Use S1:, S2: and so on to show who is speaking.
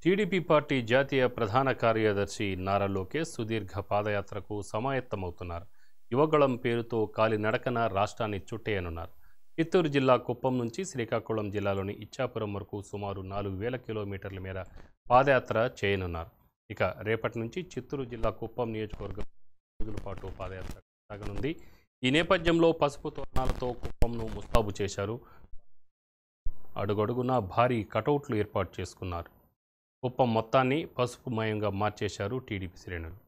S1: TDP party జాతీయ ప్రధాన కార్యదర్శి నారా లోకేష్ సుదీర్ఘ పాదయాత్రకు సమాయత్తమవుతున్నారు యువగళం పేరుతో కాలినడకన రాష్ట్రాన్ని చుట్టేయనున్నారు చిత్తూరు జిల్లా కుప్పం నుంచి శ్రీకాకుళం జిల్లాలోని ఇచ్చాపురం వరకు సుమారు నాలుగు వేల కిలోమీటర్ల మేర పాదయాత్ర చేయనున్నారు ఇక రేపటి నుంచి చిత్తూరు జిల్లా కుప్పం నియోజకవర్గం రోజుల పాటు పాదయాత్ర సాగనుంది ఈ నేపథ్యంలో పసుపు తోరణాలతో కుప్పంను ముస్తాబు చేశారు అడుగడుగునా భారీ కటౌట్లు ఏర్పాటు చేసుకున్నారు కుప్పం మొత్తాన్ని పసుపుమయంగా మార్చేశారు టీడీపీ శ్రేణులు